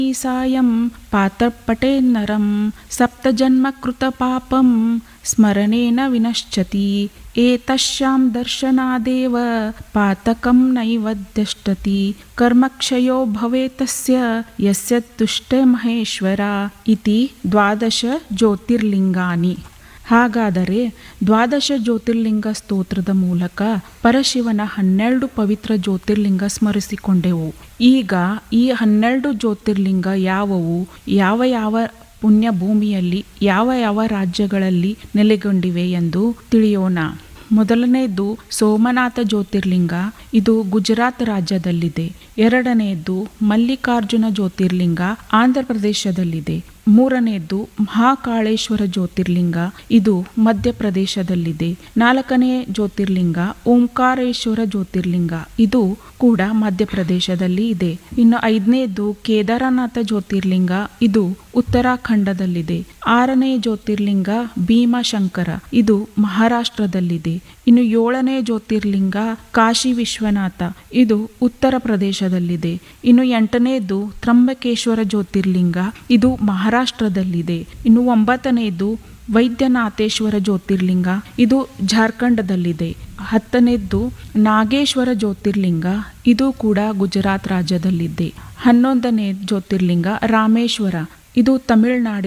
ಸಾಯಂ ಪಾತಪಟೇನ್ನರಂ ಸಪ್ತಜನ್ಮಕೃತಪಾಪಂ ಸ್ಮರಣೇನ ವಿನಶ್ಯತಿ ಏತಶ್ಯಾಂ ದರ್ಶನಾದೇವ ಪಾತಕಂ ನೈವದ್ಯಷ್ಟತಿ ಕರ್ಮಕ್ಷಯೋ ಭವೇತಸ್ಯ ಯಸ್ಯ ತುಷ್ಟೆ ಮಹೇಶ್ವರ ಇತಿ ದ್ವಾದಶ ಜ್ಯೋತಿರ್ಲಿಂಗಾನಿ ಹಾಗಾದರೆ ದ್ವಾದಶ ಜ್ಯೋತಿರ್ಲಿಂಗ ಸ್ತೋತ್ರದ ಮೂಲಕ ಪರಶಿವನ ಹನ್ನೆರಡು ಪವಿತ್ರ ಜ್ಯೋತಿರ್ಲಿಂಗ ಸ್ಮರಿಸಿಕೊಂಡೆವು ಈಗ ಈ ಹನ್ನೆರಡು ಜ್ಯೋತಿರ್ಲಿಂಗ ಯಾವುವು ಯಾವ ಯಾವ ಪುಣ್ಯ ಭೂಮಿಯಲ್ಲಿ ಯಾವ ಯಾವ ರಾಜ್ಯಗಳಲ್ಲಿ ನೆಲೆಗೊಂಡಿವೆ ಎಂದು ತಿಳಿಯೋಣ ಮೊದಲನೆಯದು ಸೋಮನಾಥ ಜ್ಯೋತಿರ್ಲಿಂಗ ಇದು ಗುಜರಾತ್ ರಾಜ್ಯದಲ್ಲಿದೆ ಎರಡನೆಯದು ಮಲ್ಲಿಕಾರ್ಜುನ ಜ್ಯೋತಿರ್ಲಿಂಗ ಆಂಧ್ರ ಪ್ರದೇಶದಲ್ಲಿದೆ ಮೂರನೆಯದ್ದು ಮಹಾಕಾಳೇಶ್ವರ ಜ್ಯೋತಿರ್ಲಿಂಗ ಇದು ಮಧ್ಯಪ್ರದೇಶದಲ್ಲಿದೆ ನಾಲ್ಕನೇ ಜ್ಯೋತಿರ್ಲಿಂಗ ಓಂಕಾರೇಶ್ವರ ಜ್ಯೋತಿರ್ಲಿಂಗ ಇದು ಕೂಡ ಮಧ್ಯಪ್ರದೇಶದಲ್ಲಿ ಇದೆ ಇನ್ನು ಐದನೇದು ಕೇದಾರನಾಥ ಜ್ಯೋತಿರ್ಲಿಂಗ ಇದು ಉತ್ತರಾಖಂಡದಲ್ಲಿದೆ ಆರನೇ ಜ್ಯೋತಿರ್ಲಿಂಗ ಭೀಮಾಶಂಕರ ಇದು ಮಹಾರಾಷ್ಟ್ರದಲ್ಲಿದೆ ಇನ್ನು ಏಳನೇ ಜ್ಯೋತಿರ್ಲಿಂಗ ಕಾಶಿ ವಿಶ್ವನಾಥ ಇದು ಉತ್ತರ ಪ್ರದೇಶದಲ್ಲಿದೆ ಇನ್ನು ಎಂಟನೇದು ತ್ರಂಬಕೇಶ್ವರ ಜ್ಯೋತಿರ್ಲಿಂಗ ಇದು ಮಹಾರಾಷ್ಟ್ರದಲ್ಲಿದೆ ಇನ್ನು ಒಂಬತ್ತನೇದು ವೈದ್ಯನಾಥೇಶ್ವರ ಜ್ಯೋತಿರ್ಲಿಂಗ ಇದು ಜಾರ್ಖಂಡದಲ್ಲಿದೆ ಹತ್ತನೇದ್ದು ನಾಗೇಶ್ವರ ಜ್ಯೋತಿರ್ಲಿಂಗ ಇದು ಕೂಡ ಗುಜರಾತ್ ರಾಜ್ಯದಲ್ಲಿದೆ ಹನ್ನೊಂದನೇ ಜ್ಯೋತಿರ್ಲಿಂಗ ರಾಮೇಶ್ವರ ಇದು ತಮಿಳುನಾಡಿನ